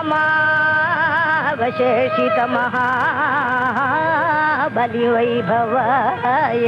वशेषित महाबलि वैभवाय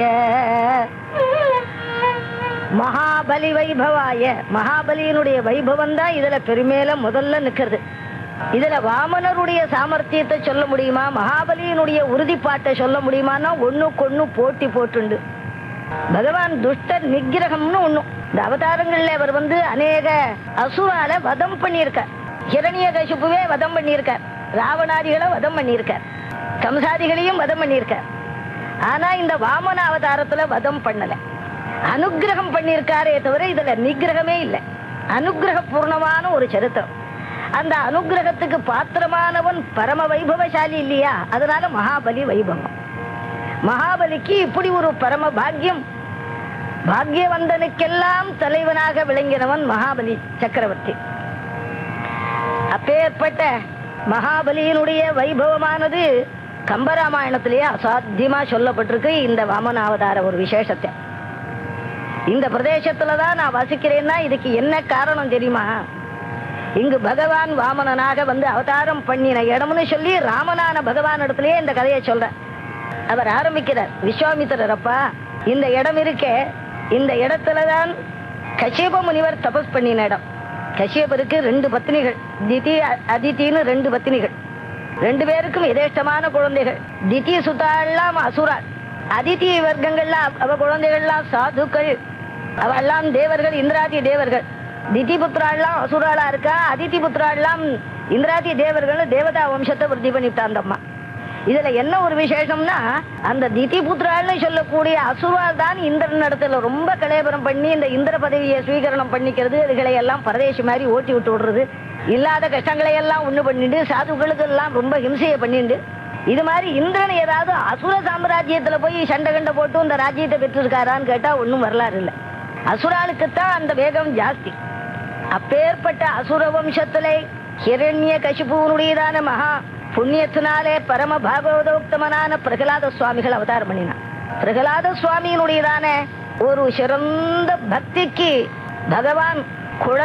மகாபலி வைபவாய மகாபலியினுடைய வைபவம் தான் இதுல பெருமேல முதல்ல நிக்கிறது இதுல வாமனருடைய சாமர்த்தியத்தை சொல்ல முடியுமா மகாபலியினுடைய உறுதிப்பாட்டை சொல்ல முடியுமான்னா ஒண்ணுக்கு ஒண்ணு போட்டி போட்டுண்டு பகவான் துஷ்ட நிகிரகம்னு ஒண்ணும் இந்த அவதாரங்கள்ல அவர் வந்து அநேக அசுரால வதம் பண்ணியிருக்கார் ஹிரணிய கசிப்புவே வதம் பண்ணியிருக்கார் ராவணாதிகளை வதம் பண்ணியிருக்கார் கம்சாதிகளையும் வதம் பண்ணியிருக்கார் ஆனா இந்த வாமன அவதாரத்துல வதம் பண்ணல அனுக்கிரகம் பண்ணியிருக்காரே தவிர இதுல நிகிரகமே இல்லை அனுக்கிரக பூர்ணமான ஒரு சரித்திரம் அந்த அனுக்கிரகத்துக்கு பாத்திரமானவன் பரம வைபவசாலி இல்லையா அதனால மகாபலி வைபவம் மகாபலிக்கு இப்படி ஒரு பரம பாக்கியம் பாக்யவந்தனுக்கெல்லாம் தலைவனாக விளங்கினவன் மகாபலி சக்கரவர்த்தி அப்பேற்பட்ட மகாபலியினுடைய வைபவமானது கம்பராமாயணத்திலேயே அசாத்தியமா சொல்லப்பட்டிருக்கு இந்த வாமனாவதார ஒரு விசேஷத்தை இந்த பிரதேசத்துல தான் நான் வசிக்கிறேன்னா இதுக்கு என்ன காரணம் தெரியுமா இங்கு பகவான் வாமனனாக வந்து அவதாரம் பண்ணின இடம்னு சொல்லி ராமனான பகவான் இடத்துலயே இந்த கதையை சொல்றேன் அவர் ஆரம்பிக்கிறார் விஸ்வாமித்திரர் அப்பா இந்த இடம் இருக்கே இந்த இடத்துலதான் கஷ்யப முனிவர் தபஸ் பண்ணின இடம் கஷ்யபருக்கு ரெண்டு பத்னிகள் திதி அ- அதித்தின்னு ரெண்டு பத்னிகள் ரெண்டு பேருக்கும் எதேஷ்டமான குழந்தைகள் திதி சுதாலாம் அசுராள் அதித்தி வர்க்கங்கள்லாம் அவ- அவ குழந்தைகள்லாம் சாதுக்கள் அவெல்லாம் தேவர்கள் இந்திராதி தேவர்கள் திதி புத்திராள்லாம் அசுராளா இருக்கா அதித்தி புத்திராள்லாம் இந்திராதி தேவர்கள் தேவதா வம்சத்தை விருத்தி பண்ணிவிட்டா அந்த அம்மா இதுல என்ன ஒரு விசேஷம்னா அந்த திதி புத்திராள்னு சொல்லக்கூடிய அசுரால் தான் இந்திரன் இடத்துல ரொம்ப கலேபரம் பண்ணி இந்த இந்திர பதவியை ஸ்வீகரணம் பண்ணிக்கிறது இதுகளை எல்லாம் பரதேசி மாதிரி ஓட்டி விட்டு விடுறது இல்லாத கஷ்டங்களை எல்லாம் ஒண்ணு பண்ணிட்டு சாதுக்களுக்கு எல்லாம் ரொம்ப ஹிம்சையை பண்ணிட்டு இது மாதிரி இந்திரன் ஏதாவது அசுர சாம்ராஜ்யத்துல போய் சண்டை கண்டை போட்டு இந்த ராஜ்யத்தை பெற்றிருக்காரான்னு கேட்டா ஒண்ணும் வரலாறு இல்லை அசுராளுக்குத்தான் அந்த வேகம் ஜாஸ்தி அப்பேற்பட்ட அசுர வம்சத்திலே ஹிரண்ய கசிபுவனுடையதான மகா புண்ணியத்தினாலே பரம பாகவதோக்தமனான பிரகலாத சுவாமிகள் அவதாரம் பண்ணினான் பிரகலாத சுவாமியினுடையதான ஒரு சிறந்த பக்திக்கு பகவான் குழ